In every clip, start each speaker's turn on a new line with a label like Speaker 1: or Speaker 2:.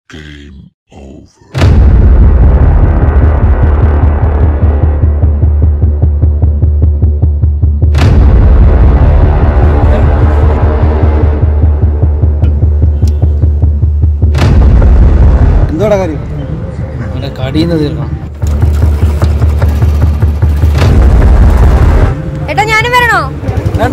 Speaker 1: Game over.
Speaker 2: എന്തോടാ കാര്യം
Speaker 3: അവന്റെ കടിയിൽ നിന്ന് തീർക്കണം
Speaker 4: ഏട്ടാ ഞാനും വരണോ
Speaker 2: വേണ്ട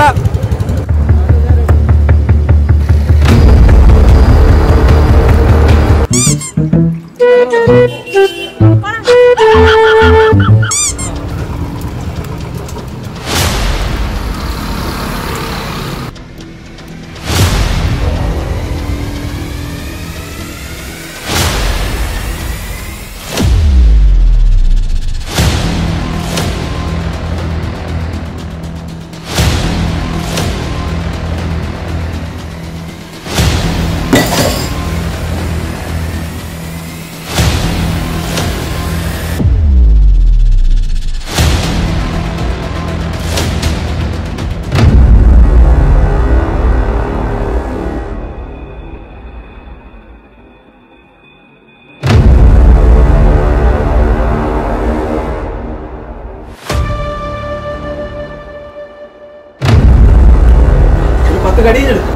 Speaker 2: പത്ത് കടിയിലെടുക്കും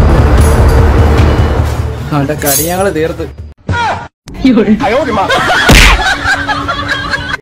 Speaker 3: അവന്റെ കടി ഞങ്ങള് തീർത്ത്
Speaker 5: I owed him up.